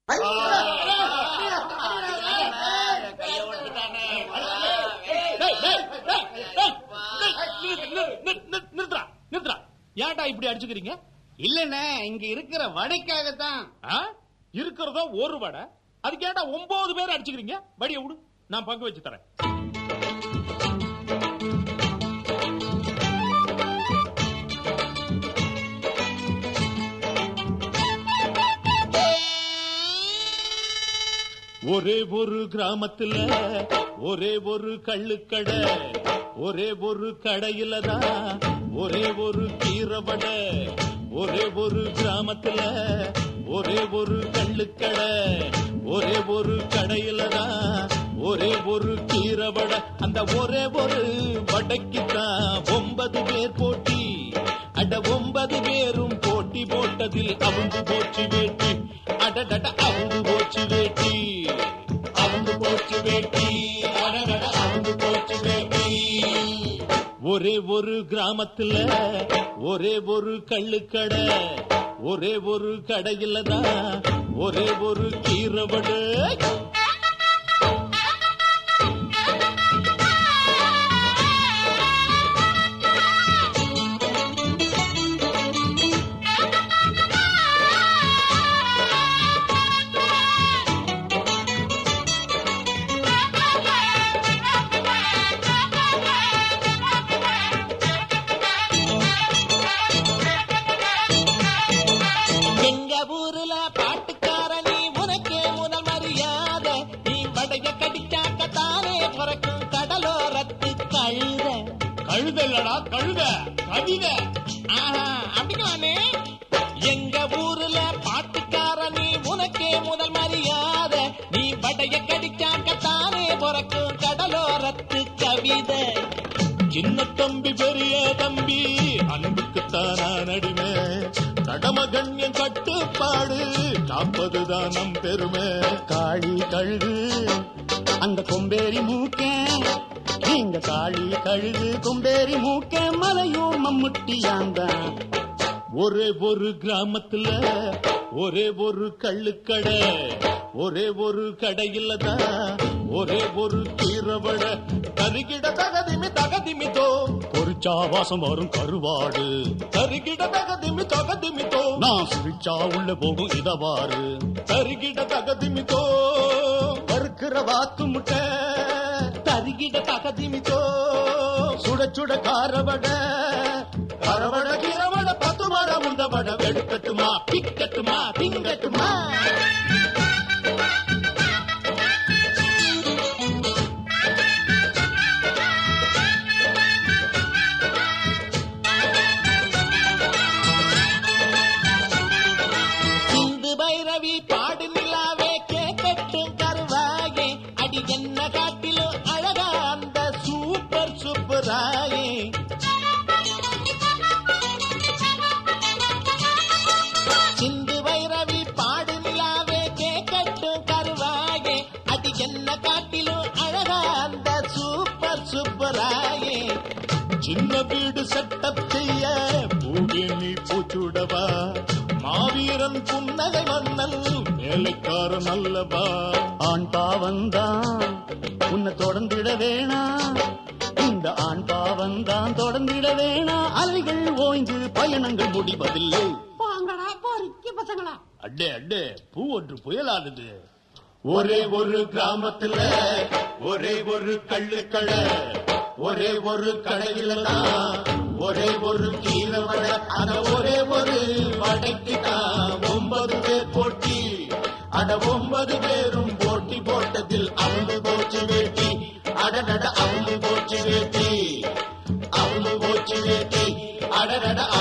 டேய், டேய், டேய், டேய், டேய், நிறு- நிறு- நிறு- நிறு- நிறுத்துடா, நிறுத்துடா. ஏன்டா இப்படி அடிச்சுக்கிறீங்க இல்லண்ணே இங்க இருக்கிற வடைக்காகத்தான் ஆ? இருக்கிறதோ ஒரு வடை அதுக்கு ஏன்டா ஒன்பது பேர் அடிச்சுக்கிறீங்க வடிய விடு நான் பங்கு வச்சு தரேன் ஒரே ஒரு கிராமத்துல ஒரே ஒரு கள்ளுக்கடை ஒரே ஒரு கடையில தான் ஒரே ஒரு கீரவடை ஒரே ஒரு கிராமத்துல ஒரே ஒரு கள்ளுக்கடை ஒரே ஒரு கடையில தான் ஒரே ஒரு கீரவடை அந்த ஒரே ஒரு வடைக்கு தான் ஒன்பது பேர் போட்டி அட ஒன்பது பேரும் போட்டி போட்டதில் அவுந்து போச்சு வேட்டி அடடட அவுந்து போச்சு வேட்டி அவுந்து போச்சு வேட்டி அடடட அவுந்து போச்சு வேட்டி ஒரே ஒரு கிராமத்துல ஒரே ஒரு கள்ளுக்கடை ஒரே ஒரு கடையில தான் ஒரே ஒரு கீரவடை எங்க ஊர்ல பாட்டுக்கார நீ உனக்கே முதல் மரியாதை நீ வடைய கடிச்சாக்கத்தானே பிறக்கும் கடலோரத்து கழுத கழுதல்லடா கழுத கவிதை ஆஹா அப்படிங்களானே எங்க ஊர்ல பாட்டுக்கார நீ உனக்கே முதல் மரியாதை நீ வடைய கடிச்சாக்கத்தானே பிறக்கும் கடலோரத்து கவிதை சின்ன தம்பி பெரிய தம்பி அன்புக்குத்தான் நான் அடிமை கடம கண்ணியம் கட்டுப்பாடு காப்பதுதான் நம் பெருமை காளி கழுகு அந்த கொம்பேரி மூக்க நீங்க காளி கழுகு கொம்பேரி மூக்க மலையூர் மம்முட்டியாந்தான் ஒரே ஒரு கிராமத்துல ஒரே ஒரு கள்ளுக்கடை ஒரே ஒரு கடையில தான் ஒரே ஒரு கீரவடை தருகிட தகதிமி தகதிமி தோ பொறிச்சா வாசம் வரும் கருவாடு தருகிட தகதிமி தகதிமி தோ நான் சிரிச்சா உள்ள போகும் இதவாறு தருகிட தகதிமி தோ வறுக்கிற வாத்து முட்டை தருகிட தகதிமிச்சோ சுட சுட காரவட கரவட கிரவட பத்து மட முந்தவட வெடுக்கட்டுமா பிக்கட்டுமா திங்கட்டுமா சிந்து பைரவி பாடு நிலாவே கேட்கட்டும் கருவாயே அடி என்ன காட்டிலும் அழகா அந்த சூப்பர் சூப்பராயே சிந்து பைரவி பாடு நிலாவே கேட்கட்டும் கருவாயே அடி என்ன காட்டிலும் அழகா அந்த சூப்பர் சூப்பராயே சின்ன வீடு செட்டப் செய்ய பூகி நீ பூச்சுடவா மாவீரன் புன்னகை மன்னன் வேலைக்காரன் அல்லவா ஆண் பாவந்தான் உன்னை தொடர்ந்திட வேணா இந்த ஆண் பாவந்தான் தொடர்ந்திட வேணா அலைகள் ஓய்ந்து பயணங்கள் முடிவதில்லை அடே அடே பூ ஒன்று புயலானது ஒரே ஒரு கிராமத்துல ஒரே ஒரு கள்ளுக்கடை ஒரே ஒரு கடையில தான் ஒரே ஒரு கீரவடை அத ஒரே ஒரு வடைக்கு தான் ஒன்பது பேர் போட்டி அட ஒன்பது பேரும் போட்டி போட்டதில் அவங்க போச்சு வேட்டி அடடட அவங்க போச்சு வேட்டி அவங்க போச்சு வேட்டி அடடட